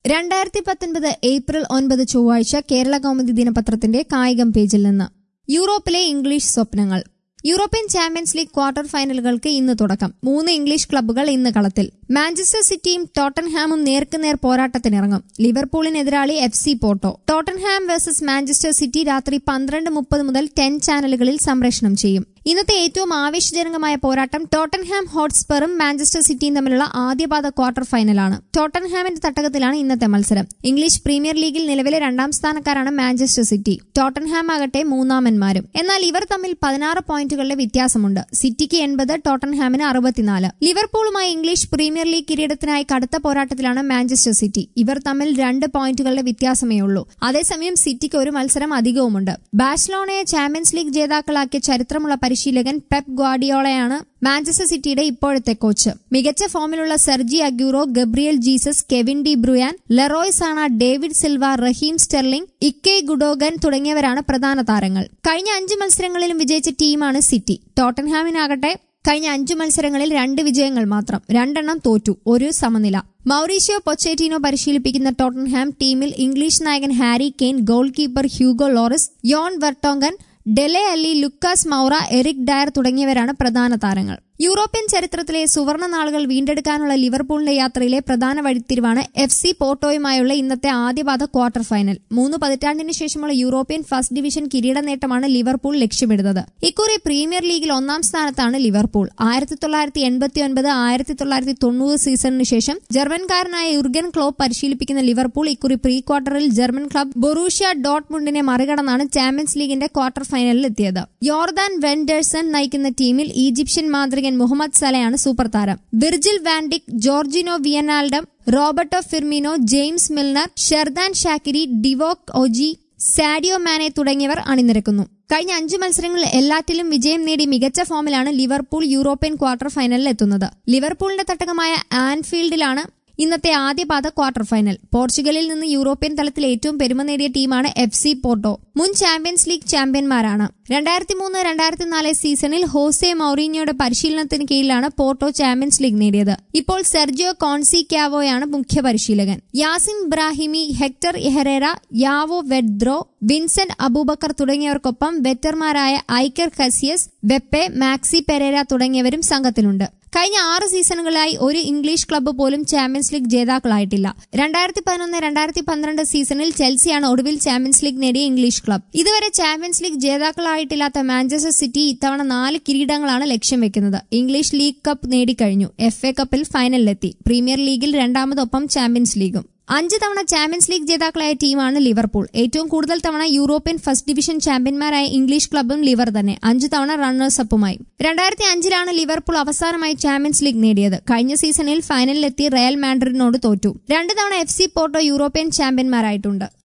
രണ്ടായിരത്തി പത്തൊൻപത് ഏപ്രിൽ ഒൻപത് ചൊവ്വാഴ്ച കേരള കൗമുദി ദിനപത്രത്തിന്റെ കായികം പേജിൽ നിന്ന് യൂറോപ്പിലെ ഇംഗ്ലീഷ് സ്വപ്നങ്ങൾ യൂറോപ്യൻ ചാമ്പ്യൻസ് ലീഗ് ക്വാർട്ടർ ഫൈനലുകൾക്ക് ഇന്ന് തുടക്കം മൂന്ന് ഇംഗ്ലീഷ് ക്ലബ്ബുകൾ ഇന്ന് കളത്തിൽ മാഞ്ചസ്റ്റർ സിറ്റിയും ടോട്ടൻഹാമും നേർക്കുനേർ പോരാട്ടത്തിനിറങ്ങും ലിവർപൂളിനെതിരാളി F C Porto Tottenham versus Manchester City രാത്രി പന്ത്രണ്ട് മുപ്പത് മുതൽ ടെൻ ചാനലുകളിൽ സംപ്രേഷണം ചെയ്യും ഇന്നത്തെ ഏറ്റവും ആവേശജനകമായ പോരാട്ടം ടോട്ടൻഹാം ഹോട്ട്സ്പറും മാഞ്ചസ്റ്റർ സിറ്റിയും തമ്മിലുള്ള ആദ്യപാദ ക്വാർട്ടർ ഫൈനലാണ് ടോട്ടൻഹാമിന്റെ തട്ടകത്തിലാണ് ഇന്നത്തെ മത്സരം ഇംഗ്ലീഷ് പ്രീമിയർ ലീഗിൽ നിലവിലെ രണ്ടാം സ്ഥാനക്കാരാണ് മാഞ്ചസ്റ്റർ സിറ്റി ടോട്ടൻഹാം ആകട്ടെ മൂന്നാമന്മാരും എന്നാൽ ഇവർ തമ്മിൽ പതിനാറ് പോയിന്റുകളുടെ വ്യത്യാസമുണ്ട് സിറ്റിക്ക് എൺപത് ടോട്ടൻഹാമിന് അറുപത്തിനാല് ലിവർപൂളുമായി ഇംഗ്ലീഷ് പ്രീമിയർ ലീഗ് കിരീടത്തിനായി കടുത്ത പോരാട്ടത്തിലാണ് മാഞ്ചസ്റ്റർ സിറ്റി ഇവർ തമ്മിൽ രണ്ട് പോയിന്റുകളുടെ വ്യത്യാസമേ ഉള്ളൂ അതേസമയം സിറ്റിക്ക് ഒരു മത്സരം അധികവുമുണ്ട് ബാഴ്സലോണയെ ചാമ്പ്യൻസ് ലീഗ് ജേതാക്കളാക്കിയ ചരിത്രമുള്ള പരിശീലകൻ പെപ് ഗ്വാഡിയോളയാണ് മാഞ്ചസ്റ്റർ സിറ്റിയുടെ ഇപ്പോഴത്തെ കോച്ച് മികച്ച ഫോമിലുള്ള Sergio Aguero Gabriel Jesus Kevin De Bruyne Leroy Sane David Silva Raheem Sterling Ilkay Gundogan തുടങ്ങിയവരാണ് പ്രധാന താരങ്ങൾ കഴിഞ്ഞ അഞ്ച് മത്സരങ്ങളിലും വിജയിച്ച ടീമാണ് സിറ്റി ടോട്ടൻഹാമിനാകട്ടെ കഴിഞ്ഞ അഞ്ചു മത്സരങ്ങളിൽ രണ്ട് വിജയങ്ങൾ മാത്രം രണ്ടെണ്ണം തോറ്റു ഒരു സമനില മൌറീഷ്യോ പൊച്ചേറ്റിനോ പരിശീലിപ്പിക്കുന്ന ടോട്ടൻഹാം ടീമിൽ ഇംഗ്ലീഷ് നായകൻ Harry Kane goalkeeper Hugo Lloris Jan Vertonghen Dele Alli Lucas Moura Eric Dier തുടങ്ങിയവരാണ് പ്രധാന താരങ്ങൾ യൂറോപ്യൻ ചരിത്രത്തിലെ സുവർണ നാളുകൾ വീണ്ടെടുക്കാനുള്ള ലിവർപൂളിന്റെ യാത്രയിലെ പ്രധാന വഴിത്തിരിവാണ് എഫ് സി പോർട്ടോയുമായുള്ള ഇന്നത്തെ ആദ്യപാദ ക്വാർട്ടർ ഫൈനൽ മൂന്ന് പതിറ്റാണ്ടിന് ശേഷമുള്ള യൂറോപ്യൻ ഫസ്റ്റ് ഡിവിഷൻ കിരീട നേട്ടമാണ് ലിവർപൂൾ ലക്ഷ്യമിടുന്നത് ഇക്കുറി പ്രീമിയർ ലീഗിൽ ഒന്നാം സ്ഥാനത്താണ് ലിവർപൂൾ ആയിരത്തി തൊള്ളായിരത്തി എൺപത്തി ഒൻപത് ആയിരത്തി തൊള്ളായിരത്തി തൊണ്ണൂറ് സീസണിന് ശേഷം ജർമ്മൻകാരനായ യുർഗൻ ക്ലോപ്പ് പരിശീലിപ്പിക്കുന്ന ലിവർപൂൾ ഇക്കുറി പ്രീ ക്വാർട്ടറിൽ ജർമ്മൻ ക്ലബ് ബൊറൂഷ്യ ഡോട്ട്മുണ്ടിനെ മറികടന്നാണ് ചാമ്പ്യൻസ് ലീഗിന്റെ ക്വാർട്ടർ ഫൈനലിൽ എത്തിയത് യോർദാൻ വെൻഡേഴ്സൺ നയിക്കുന്ന ടീമിൽ ഈജിപ്ഷ്യൻ മാതൃകൻ മുഹമ്മദ് സലയാണ് സൂപ്പർ താരം Virgil van Dijk Georginio Wijnaldum Roberto Firmino James Milner Xherdan Shaqiri Divock Origi Sadio Mane തുടങ്ങിയവർ അണിനിരക്കുന്നു കഴിഞ്ഞ അഞ്ചു മത്സരങ്ങളിൽ എല്ലാറ്റിലും വിജയം നേടി മികച്ച ഫോമിലാണ് ലിവർപൂൾ യൂറോപ്യൻ ക്വാർട്ടർ ഫൈനലിൽ എത്തുന്നത് ലിവർപൂളിന്റെ തട്ടകമായ ആൻഫീൽഡിലാണ് ഇന്നത്തെ ആദ്യപാദ ക്വാർട്ടർ ഫൈനൽ പോർച്ചുഗലിൽ നിന്ന് യൂറോപ്യൻ തലത്തിൽ ഏറ്റവും പെരുമ നേടിയ ടീമാണ് എഫ് സി പോർട്ടോ മുൻ ചാമ്പ്യൻസ് ലീഗ് ചാമ്പ്യന്മാരാണ് രണ്ടായിരത്തി മൂന്ന് രണ്ടായിരത്തി നാല് സീസണിൽ ഹോസെ മൌറീനിയോയുടെ പരിശീലനത്തിന് കീഴിലാണ് പോർട്ടോ ചാമ്പ്യൻസ് ലീഗ് നേടിയത് ഇപ്പോൾ സെർജിയോ കോൺസി ക്യാവോയാണ് മുഖ്യ പരിശീലകൻ യാസിൻ ഇബ്രാഹിമി ഹെക്ടർ ഇഹറേറ യാവോ വെഡ്രോ വിൻസെന്റ് അബൂബക്കർ തുടങ്ങിയവർക്കൊപ്പം വെറ്റർമാരായ Iker Casillas Pepe Maxi Pereira തുടങ്ങിയവരും സംഘത്തിലുണ്ട് കഴിഞ്ഞ ആറ് സീസണുകളായി ഒരു ഇംഗ്ലീഷ് ക്ലബ്ബ് പോലും ചാമ്പ്യൻസ് ലീഗ് ജേതാക്കളായിട്ടില്ല രണ്ടായിരത്തി പതിനൊന്ന് രണ്ടായിരത്തി പന്ത്രണ്ട് സീസണിൽ ചെൽസിയാണ് ഒടുവിൽ ചാമ്പ്യൻസ് ലീഗ് നേടിയ ഇംഗ്ലീഷ് ക്ലബ്ബ് ഇതുവരെ ചാമ്പ്യൻസ് ലീഗ് ജേതാക്കളായിട്ടില്ലാത്ത മാഞ്ചസ്റ്റർ സിറ്റി ഇത്തവണ നാല് കിരീടങ്ങളാണ് ലക്ഷ്യം വെക്കുന്നത് ഇംഗ്ലീഷ് ലീഗ് കപ്പ് നേടിക്കഴിഞ്ഞു എഫ് എ കപ്പിൽ ഫൈനലിലെത്തി പ്രീമിയർ ലീഗിൽ രണ്ടാമതൊപ്പം ചാമ്പ്യൻസ് ലീഗും അഞ്ച് തവണ ചാമ്പ്യൻസ് ലീഗ് ജേതാക്കളായ ടീമാണ് ലിവർപൂൾ ഏറ്റവും കൂടുതൽ തവണ യൂറോപ്യൻ ഫസ്റ്റ് ഡിവിഷൻ ചാമ്പ്യന്മാരായ ഇംഗ്ലീഷ് ക്ലബും ലിവർ തന്നെ അഞ്ച് തവണ റണ്ണേഴ്സ് അപ്പുമായി രണ്ടായിരത്തി അഞ്ചിലാണ് ലിവർപൂൾ അവസാനമായി ചാമ്പ്യൻസ് ലീഗ് നേടിയത് കഴിഞ്ഞ സീസണിൽ ഫൈനലിലെത്തി റയൽ മാഡ്രിഡിനോട് തോറ്റു രണ്ട് തവണ എഫ് സി പോർട്ടോ യൂറോപ്യൻ ചാമ്പ്യന്മാരായിട്ടുണ്ട്